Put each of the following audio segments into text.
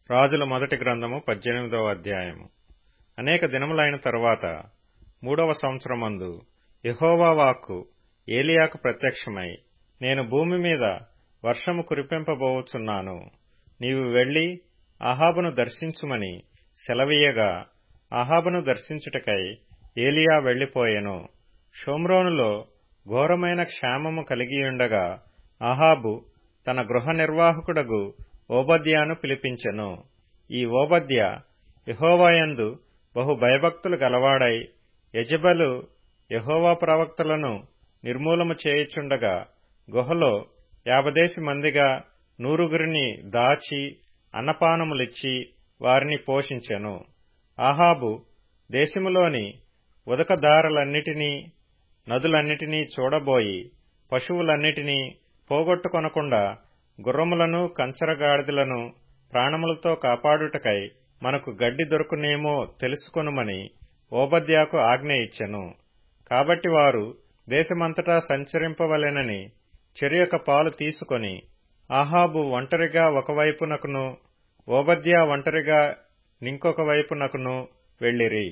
రాజుల మొదటి గ్రంథము పద్దెనిమిదవ అధ్యాయము అనేక దినములైన తరువాత మూడవ సంవత్సరమందు యెహోవా వాక్కు ఏలియాకు ప్రత్యక్షమై నేను భూమి మీద వర్షము కురిపింపబోవుచున్నాను నీవు వెళ్లి అహాబును దర్శించుమని సెలవీయగా అహాబును దర్శించుటకై ఏలియా వెళ్లిపోయెను షోమ్రోనులో ఘోరమైన క్షామము కలిగియుండగా అహాబు తన గృహ నిర్వాహకుడగు ఓబద్యాను పిలిపించెను ఈ ఓబద్య యహోవాయందు బహు భయభక్తులు గలవాడై యజబలు యహోవా ప్రవక్తలను నిర్మూలము చేయుచుండగా గుహలో యాభదేసి మందిగా నూరుగురిని దాచి అన్నపానములిచ్చి వారిని పోషించెను ఆహాబు దేశములోని ఉదకదారులన్నిటినీ నదులన్నిటినీ చూడబోయి పశువులన్నిటినీ పోగొట్టుకొనకుండా గుర్రములను కంచరగాడిదలను ప్రాణములతో కాపాడుటకై మనకు గడ్డి దొరుకునేమో తెలుసుకొనుమని ఓబద్యాకు ఆజ్ఞ ఇచ్చెను కాబట్టి వారు దేశమంతటా సంచరింపవలెనని చెరియొక పాలు తీసుకొని ఆహాబు ఒంటరిగా ఒకవైపునకును ఓబద్యా ఒంటరిగా నింకొక వైపునకును వెళ్ళిరి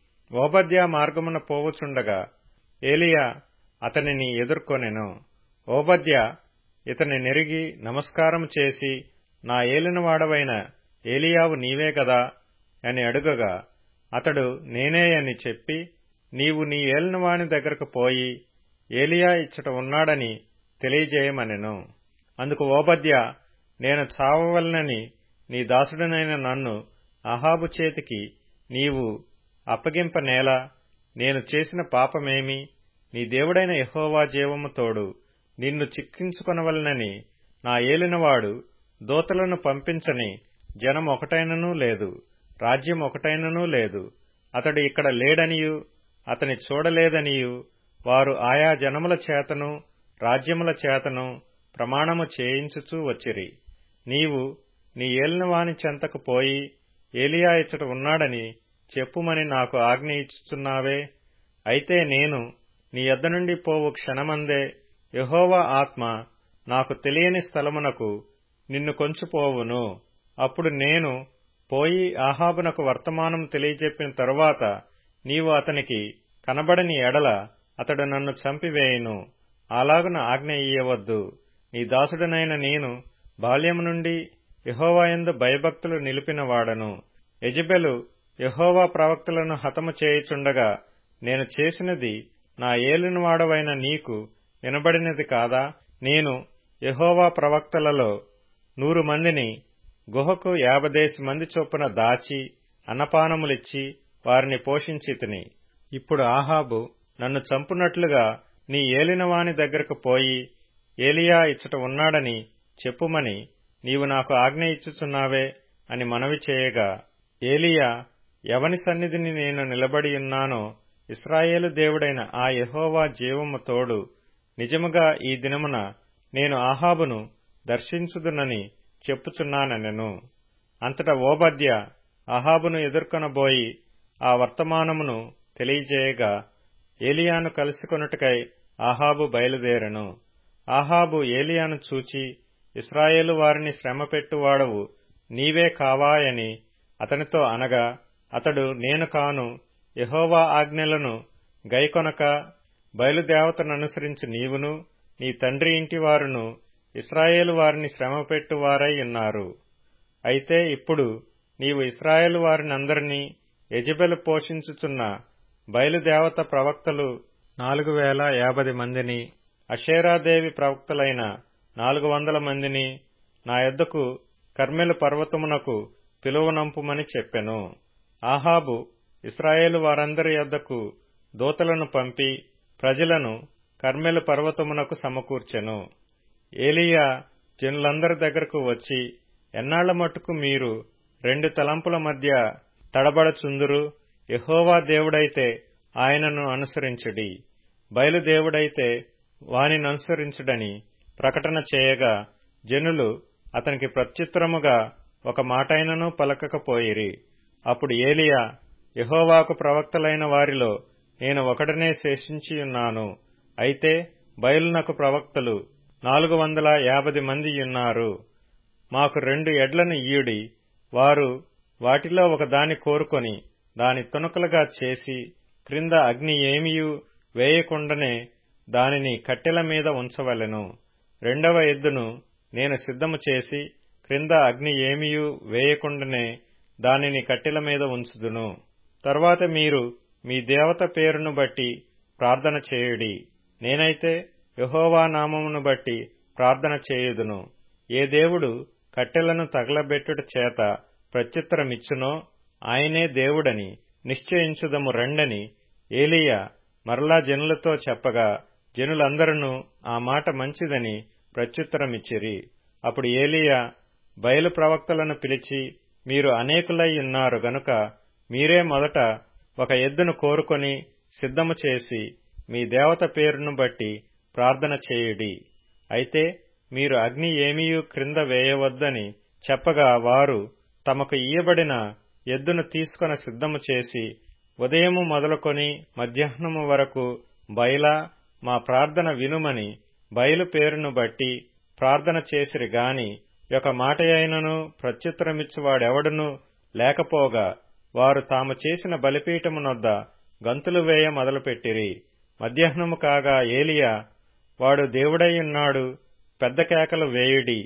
ఓబద్యా మార్గమున పోవుచుండగా ఏలియా అతనిని ఎదుర్కొనెను ఓబద్య ఇతని నెరిగి నమస్కారం చేసి నా ఏలినవాడవైన ఏలియావు నీవే గదా అని అడుగగా అతడు నేనే అని చెప్పి నీవు నీ ఏలినవాని దగ్గరకు పోయి ఏలియా ఇచ్చట ఉన్నాడని తెలియజేయమనెను అందుకు ఓబద్య నేను చావవలనని నీ దాసుడనైన నన్ను అహాబు చేతికి నీవు అప్పగింపనేలా నేను చేసిన పాపమేమి నీ దేవుడైన యహోవా జీవము తోడు నిన్ను చిక్కించుకొనవలనని నా ఏలినవాడు దూతలను పంపించని జనం ఒకటైననూ లేదు రాజ్యం ఒకటైననూ లేదు అతడు ఇక్కడ లేడనియు అతని చూడలేదనియు వారు ఆయా జనముల చేతను రాజ్యముల చేతను ప్రమాణము చేయించుచూ వచ్చిరి నీవు నీ ఏలినవాని చెంతకు పోయి ఏలియా ఇచ్చట ఉన్నాడని చెప్పుమని నాకు ఆజ్ఞ ఇచ్చుచున్నావే అయితే నేను నీ యొద్ద నుండి పోవు క్షణమందే యహోవా ఆత్మ నాకు తెలియని స్థలమునకు నిన్ను కొంచుపోవును అప్పుడు నేను పోయి ఆహాబునకు వర్తమానం తెలియజెప్పిన తరువాత నీవు అతనికి కనబడని ఎడల అతడు నన్ను చంపివేయును అలాగున ఆజ్ఞ ఇయ్యవద్దు నీ దాసుడనైన నేను బాల్యము నుండి యహోవాయందు భయభక్తులు నిలిపిన వాడను యజబెలు యహోవా ప్రవక్తలను హతము చేయుచుండగా నేను చేసినది నా ఏలినవాడవైన నీకు వినబడినది కాదా నేను యహోవా ప్రవక్తలలో నూరు మందిని గుహకు యాభదేసి మంది చొప్పున దాచి అన్నపానములిచ్చి వారిని పోషించితిని ఇప్పుడు ఆహాబు నన్ను చంపునట్లుగా నీ ఏలినవాని దగ్గరకు పోయి ఏలియా ఇచ్చట ఉన్నాడని చెప్పుమని నీవు నాకు ఆజ్ఞ ఇచ్చుచున్నావే అని మనవి చేయగా ఏలియా ఎవని సన్నిధిని నేను నిలబడియున్నానో ఇస్రాయేలు దేవుడైన ఆ యహోవా జీవము తోడు నిజముగా ఈ దినమున నేను ఆహాబును దర్శించుదునని చెప్పుచున్నానెను అంతటా ఓబద్య అహాబును ఎదుర్కొనబోయి ఆ వర్తమానమును తెలియజేయగా ఏలియాను కలుసుకొనుటకై ఆహాబు బయలుదేరెను ఆహాబు ఏలియాను చూచి ఇస్రాయేలు వారిని శ్రమపెట్టువాడవు నీవే కావాయని అతనితో అనగా అతడు నేను కాను యహోవా ఆజ్ఞలను గైకొనక బయలుదేవతననుసరించి నీవును నీ తండ్రి ఇంటి వారును ఇస్రాయేలు వారిని శ్రమపెట్టువారై ఉన్నారు అయితే ఇప్పుడు నీవు ఇస్రాయేలు వారినందరినీ యజబెలు పోషించుచున్న బయలుదేవత ప్రవక్తలు నాలుగు వేల యాభై మందిని అషేరాదేవి ప్రవక్తలైన నాలుగు వందల మందిని నా యొద్దకు కర్మెలు పర్వతమునకు పిలువనంపుమని చెప్పెను ఆహాబు ఇస్రాయేలు వారందరి యొద్దకు దూతలను పంపి ప్రజలను కర్మెలు పర్వతమునకు సమకూర్చెను ఏలియా జనులందరి దగ్గరకు వచ్చి ఎన్నాళ్ల మట్టుకు మీరు రెండు తలంపుల మధ్య తడబడచుందురు యహోవా దేవుడైతే ఆయనను అనుసరించుడి బయలుదేవుడైతే వానిననుసరించుడని ప్రకటన చేయగా జనులు అతనికి ప్రత్యుత్తరముగా ఒక మాటైనను పలకకపోయిరి అప్పుడు ఏలియా యహోవాకు ప్రవక్తలైన వారిలో నేను ఒకడనే శేషించియున్నాను అయితే బయలునకు ప్రవక్తలు నాలుగు వందల యాభై మందియున్నారు మాకు రెండు ఎడ్లను ఇయ్యుడి వారు వాటిలో ఒక దాని కోరుకొని దాని తునకలుగా చేసి క్రింద అగ్ని ఏమియు వేయకుండానే దానిని కట్టెల మీద ఉంచవలెను రెండవ ఎద్దును నేను సిద్ధము చేసి క్రింద అగ్ని ఏమియు వేయకుండానే దానిని కట్టెల మీద ఉంచుదును తర్వాత మీరు మీ దేవత పేరును బట్టి ప్రార్థన చేయుడి నేనైతే యహోవా నామమును బట్టి ప్రార్థన చేయుదును ఏ దేవుడు కట్టెలను తగలబెట్టుట చేత ప్రత్యుత్తరమిచ్చునో ఆయనే దేవుడని నిశ్చయించుదము రండని ఏలియా మరలా జనులతో చెప్పగా జనులందరూ ఆ మాట మంచిదని ప్రత్యుత్తరమిచ్చిరి అప్పుడు ఏలియా బయలు ప్రవక్తలను పిలిచి మీరు అనేకులై ఉన్నారు గనుక మీరే మొదట ఒక ఎద్దును కోరుకొని సిద్ధము చేసి మీ దేవత పేరును బట్టి ప్రార్థన చేయుడి అయితే మీరు అగ్ని ఏమీయూ క్రింద వేయవద్దని చెప్పగా వారు తమకు ఇయ్యబడిన ఎద్దును తీసుకొని సిద్ధము చేసి ఉదయము మొదలుకొని మధ్యాహ్నము వరకు బయలా మా ప్రార్థన వినుమని బయలు పేరును బట్టి ప్రార్థన చేసిరి గాని ఒక మాటయైనను ప్రత్యుత్తరమిచ్చువాడెవడును లేకపోగా వారు తాము చేసిన బలిపీఠమునొద్ద గంతులు వేయ మొదలుపెట్టిరి మధ్యాహ్నము కాగా ఏలియా వాడు దేవుడైయున్నాడు పెద్ద కేకలు వేయుడి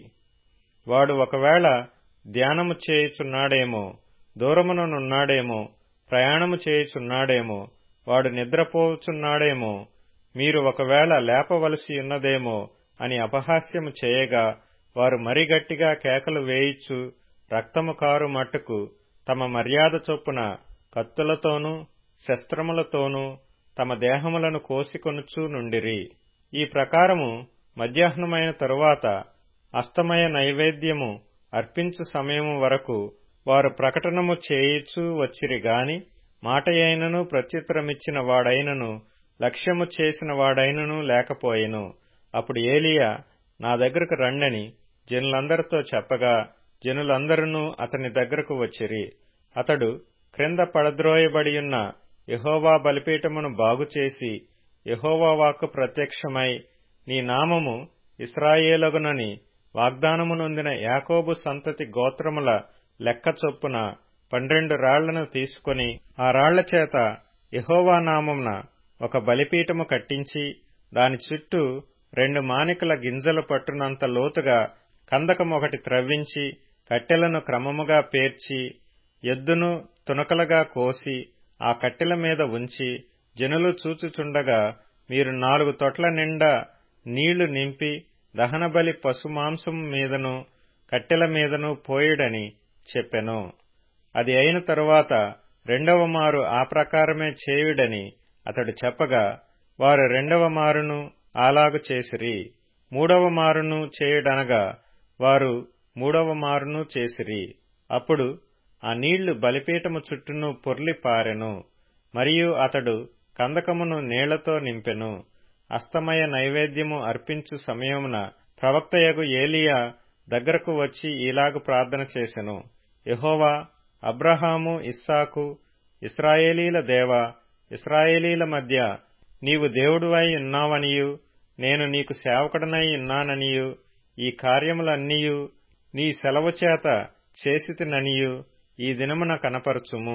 వాడు ఒకవేళ ధ్యానము చేయుచున్నాడేమో దూరముననున్నాడేమో ప్రయాణము చేయుచున్నాడేమో వాడు నిద్రపోచున్నాడేమో మీరు ఒకవేళ లేపవలసి ఉన్నదేమో అని అపహాస్యము చేయగా వారు మరి గట్టిగా కేకలు వేయిచు రక్తము కారు మట్టుకు తమ మర్యాద చొప్పున కత్తులతోనూ శస్త్రములతోనూ తమ దేహములను కోసికొనుచూ నుండిరి ఈ ప్రకారము మధ్యాహ్నమైన తరువాత అస్తమయ నైవేద్యము అర్పించు సమయము వరకు వారు ప్రకటనము చేయిచూ వచ్చిరి గాని మాటయైనను ప్రత్యుత్తరమిచ్చిన వాడైనను లక్ష్యము చేసిన వాడైనను లేకపోయెను అప్పుడు ఏలియా నా దగ్గరకు రండని జనులందరితో చెప్పగా జనులందరూ అతని దగ్గరకు వచ్చిరి అతడు క్రింద పడద్రోయబడియున్న యహోవా బలిపీఠమును బాగుచేసి యహోవా వాక్కు ప్రత్యక్షమై నీ నామము ఇస్రాయేలగునని వాగ్దానము నొందిన యాకోబు సంతతి గోత్రముల లెక్క చొప్పున పన్నెండు రాళ్లను తీసుకుని ఆ రాళ్ల చేత యహోవా నామమున ఒక బలిపీఠము కట్టించి దాని చుట్టూ రెండు మానికల గింజలు పట్టునంత లోతుగా కందకమొకటి త్రవ్వించి కట్టెలను క్రమముగా పేర్చి ఎద్దును తునకలుగా కోసి ఆ కట్టెల మీద ఉంచి జనులు చూచుచుండగా మీరు నాలుగు తొట్ల నిండా నీళ్లు నింపి దహనబలి పశుమాంసం మీదను కట్టెల మీదను పోయుడని చెప్పెను అది అయిన తరువాత రెండవ మారు ఆ ప్రకారమే చేయుడని అతడు చెప్పగా వారు రెండవ మారును అలాగు చేసిరి మూడవ మారును చేయుడనగా వారు మూడవ మారును చేసిరి అప్పుడు ఆ నీళ్లు బలిపీఠము చుట్టూను పొర్లి పారెను మరియు అతడు కందకమును నీళ్లతో నింపెను అస్తమయ నైవేద్యము అర్పించు సమయమున ప్రవక్తయగు ఏలియా దగ్గరకు వచ్చి ఇలాగు ప్రార్థన చేసెను యహోవా అబ్రహాము ఇస్సాకు ఇస్రాయేలీల దేవ ఇస్రాయేలీల మధ్య నీవు దేవుడువై ఉన్నావనియు నేను నీకు సేవకుడనై ఉన్నాననియు ఈ కార్యములన్నీయు నీ సెలవు చేత చేసితిననియు ఈ దినమున కనపరచుము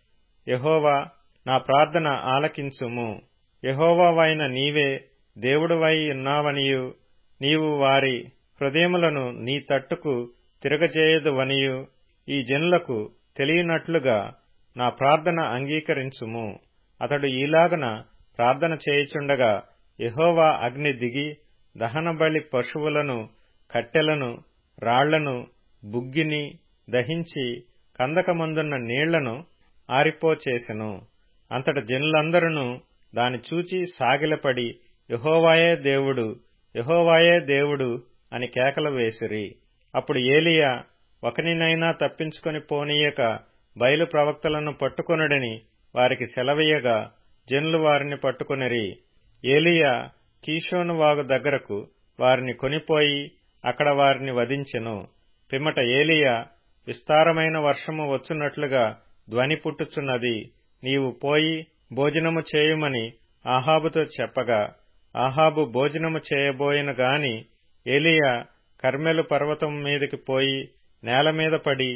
యహోవా నా ప్రార్థన ఆలకించుము యహోవావైన నీవే దేవుడువై ఉన్నావనియు నీవు వారి హృదయములను నీ తట్టుకు తిరగజేయదువనియు ఈ జనులకు తెలియనట్లుగా నా ప్రార్థన అంగీకరించుము అతడు ఈలాగన ప్రార్థన చేయుచుండగా యహోవా అగ్ని దిగి దహనబలి పశువులను కట్టెలను రాళ్లను బుగ్గిని దహించి కందకమందున్న నీళ్లను ఆరిపోచేసెను అంతట జనులందరూ దాని చూచి సాగిలపడి యహోవాయే దేవుడు యహోవాయే దేవుడు అని కేకలు వేసిరి అప్పుడు ఏలియా ఒకనినైనా తప్పించుకొని పోనీయక బయలు ప్రవక్తలను పట్టుకొనుడని వారికి సెలవీయగా జనులు వారిని పట్టుకొనిరి ఏలియా కీషోను వాగు దగ్గరకు వారిని కొనిపోయి అక్కడ వారిని వధించెను పిమ్మట ఏలియా విస్తారమైన వర్షము వచ్చున్నట్లుగా ధ్వని పుట్టుచున్నది నీవు పోయి భోజనము చేయుమని ఆహాబుతో చెప్పగా ఆహాబు భోజనము చేయబోయిన గాని ఏలియా కర్మెలు పర్వతం మీదకి పోయి నేల మీద పడి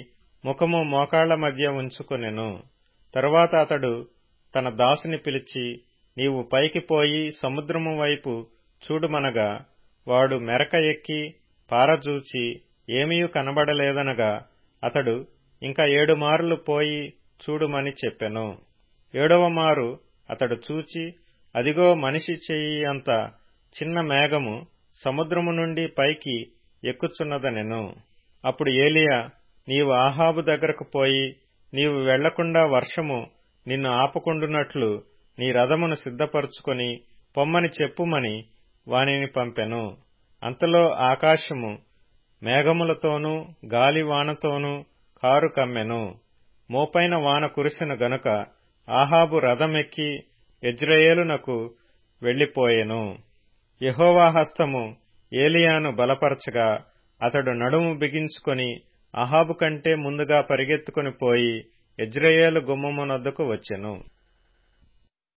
ముఖము మోకాళ్ల మధ్య ఉంచుకొనెను తరువాత అతడు తన దాసుని పిలిచి నీవు పైకి పోయి సముద్రము వైపు చూడుమనగా వాడు మెరక ఎక్కి పారజూచి ఏమీయూ కనబడలేదనగా అతడు ఇంకా ఏడు మార్లు పోయి చూడుమని చెప్పెను ఏడవ మారు అతడు చూచి అదిగో మనిషి చెయ్యి అంత చిన్న మేఘము సముద్రము నుండి పైకి ఎక్కుచున్నదనెను అప్పుడు ఏలియా నీవు ఆహాబు దగ్గరకు పోయి నీవు వెళ్లకుండా వర్షము నిన్ను ఆపకుండునట్లు నీ రథమును సిద్ధపరుచుకొని పొమ్మని చెప్పుమని వానిని పంపెను అంతలో ఆకాశము మేఘములతోనూ గాలివానతోనూ కారు కమ్మెను మోపైన వాన కురిసిన గనుక ఆహాబు రథమెక్కి ఎజ్రయేలునకు వెళ్లిపోయెను యహోవా హస్తము ఏలియాను బలపరచగా అతడు నడుము బిగించుకొని అహాబు కంటే ముందుగా పరిగెత్తుకుని పోయి ఎజ్రయేలు గుమ్మమునొద్దకు వచ్చెను